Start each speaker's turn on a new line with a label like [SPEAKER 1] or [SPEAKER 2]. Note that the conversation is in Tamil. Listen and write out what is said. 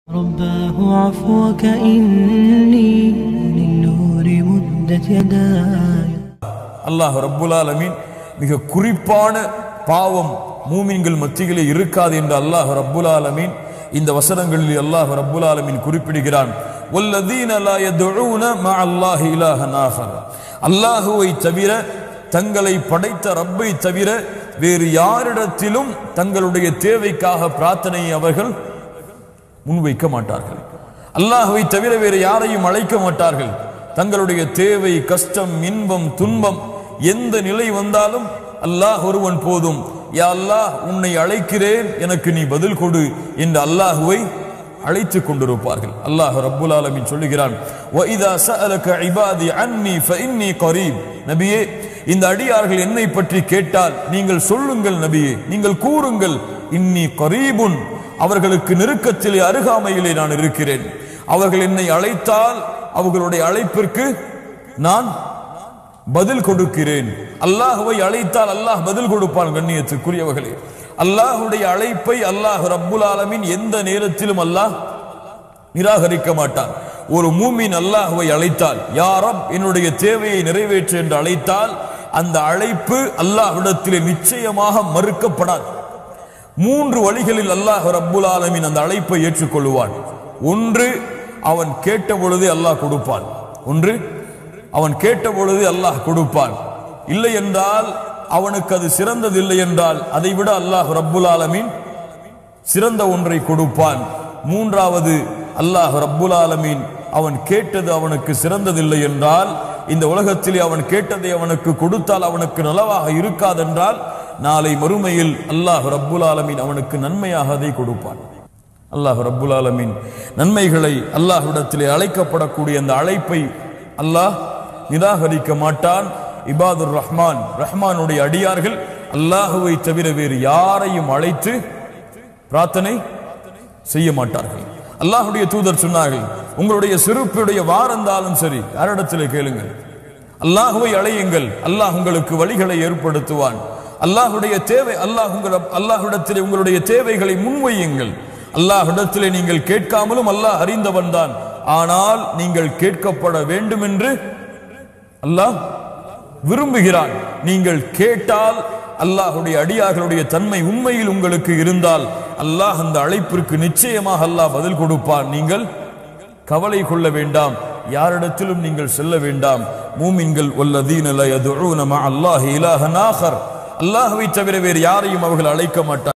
[SPEAKER 1] رباه عفوك إني للنور مدت يداي
[SPEAKER 2] அல்லாஹ் ரப்புல் ஆலமீன் மிக குறிப்பான பாவம் மூமின்கள் மத்தியிலே இருக்காது என்று அல்லாஹ் ரப்புல் ஆலமீன் இந்த வசனங்களில் அல்லாஹ் ரப்புல் ஆலமீன் குறிப்பிடுகிறான் வல்லதீன லா யதுஊன மஅ அல்லாஹி இலாஹன் ஆகர் அல்லாஹுவை தவிர தங்களை படைத்த ரப்பை தவிர வேறு யாரிடத்திலும் தங்களுடைய தேவைக்காக பிரார்த்தனையை அவர்கள் முன்வைக்க மாட்டார்கள் அல்லாஹ்வை தவிர வேறு யாரையும் அழைக்க மாட்டார்கள் தங்களுடைய தேவை கஷ்டம் இன்பம் துன்பம் எந்த நிலை வந்தாலும் அல்லாஹ் ஒருவன் போதும் யா அல்லாஹ் உன்னை அழைக்கிறேன் எனக்கு நீ பதில் கொடு என்று அல்லாஹுவை அழைத்துக் கொண்டிருப்பார்கள் அல்லாஹ் ரப்புல் ஆலமீன் சொல்லுகிறான் وَإِذَا سَأَلَكَ عِبَادِي عَنِّي فَإِنِّي قَرِيبٌ நபியே இந்த அடியார்கள் என்னை பற்றி கேட்டால் நீங்கள் சொல்லுங்கள் நபியே நீங்கள் கூறுங்கள் இன்னி கரீபுன் அவர்களுக்கு நெருக்கத்திலே அருகாமையிலே நான் இருக்கிறேன் அவர்கள் என்னை அழைத்தால் அவர்களுடைய அழைப்பிற்கு நான் பதில் கொடுக்கிறேன் அல்லாஹுவை அழைத்தால் அல்லாஹ் பதில் கொடுப்பான் கண்ணியத்துக்குரியவர்களே அல்லாஹுடைய அழைப்பை அல்லாஹ் ரப்புல் ஆலமீன் எந்த நேரத்திலும் அல்லாஹ் நிராகரிக்க மாட்டான் ஒரு மூமின் அல்லாஹுவை அழைத்தால் யாரம் என்னுடைய தேவையை நிறைவேற்று என்று அழைத்தால் அந்த அழைப்பு அல்லாஹ்விடத்திலே நிச்சயமாக மறுக்கப்படாது மூன்று வழிகளில் அல்லாஹ் ரப்புல் ஆலமீன் அந்த அழைப்பை ஏற்றுக்கொள்வான் ஒன்று அவன் கேட்ட பொழுதே அல்லாஹ் கொடுப்பான் ஒன்று அவன் கேட்ட பொழுது அல்லாஹ் கொடுப்பான் இல்லை என்றால் அவனுக்கு அது சிறந்ததில்லை என்றால் அதை விட அல்லாஹ் ரப்புல் ஆலமீன் சிறந்த ஒன்றை கொடுப்பான் மூன்றாவது அல்லாஹ் ரப்புல் ஆலமீன் அவன் கேட்டது அவனுக்கு சிறந்ததில்லை என்றால் இந்த உலகத்திலே அவன் கேட்டதை அவனுக்கு கொடுத்தால் அவனுக்கு நலவாக இருக்காதென்றால் நாளை மறுமையில் அல்லாஹ் ரப்புல் ஆலமீன் அவனுக்கு நன்மையாக அதை கொடுப்பான் அல்லாஹ் ரப்புல் ஆலமீன் நன்மைகளை அல்லாஹ்விடத்திலே அழைக்கப்படக்கூடிய அந்த அழைப்பை அல்லாஹ் நிராகரிக்க மாட்டான் இபாதுர் ரஹ்மான் ரஹ்மானுடைய அடியார்கள் அல்லாஹுவை தவிர வேறு யாரையும் அழைத்து பிரார்த்தனை செய்ய மாட்டார்கள் அல்லாஹுடைய தூதர் சொன்னார்கள் உங்களுடைய சிறுப்புடைய வாரந்தாலும் சரி யாரிடத்திலே கேளுங்கள் அல்லாஹுவை அழையுங்கள் அல்லாஹ் உங்களுக்கு வழிகளை ஏற்படுத்துவான் அல்லாஹுடைய தேவை அல்லாஹ் உங்கள் அல்லாஹ்விடத்திலே உங்களுடைய தேவைகளை முன்வையுங்கள் அல்லாஹ்விடத்திலே நீங்கள் கேட்காமலும் அல்லாஹ் அறிந்தவன் தான் ஆனால் நீங்கள் கேட்கப்பட வேண்டும் என்று அல்லாஹ் விரும்புகிறான் நீங்கள் கேட்டால் அல்லாஹுடைய அடியார்களுடைய தன்மை உண்மையில் உங்களுக்கு இருந்தால் அல்லாஹ் அந்த அழைப்பிற்கு நிச்சயமாக அல்லாஹ் பதில் கொடுப்பான் நீங்கள் கவலை கொள்ள வேண்டாம் யாரிடத்திலும் நீங்கள் செல்ல வேண்டாம் மூமின்கள் வல்லதீன லா யதுஊன மஅ அல்லாஹி இலாஹன் ஆகர் அல்லாஹ்வை தவிர வேறு யாரையும் அவர்கள் அழைக்க மாட்டார்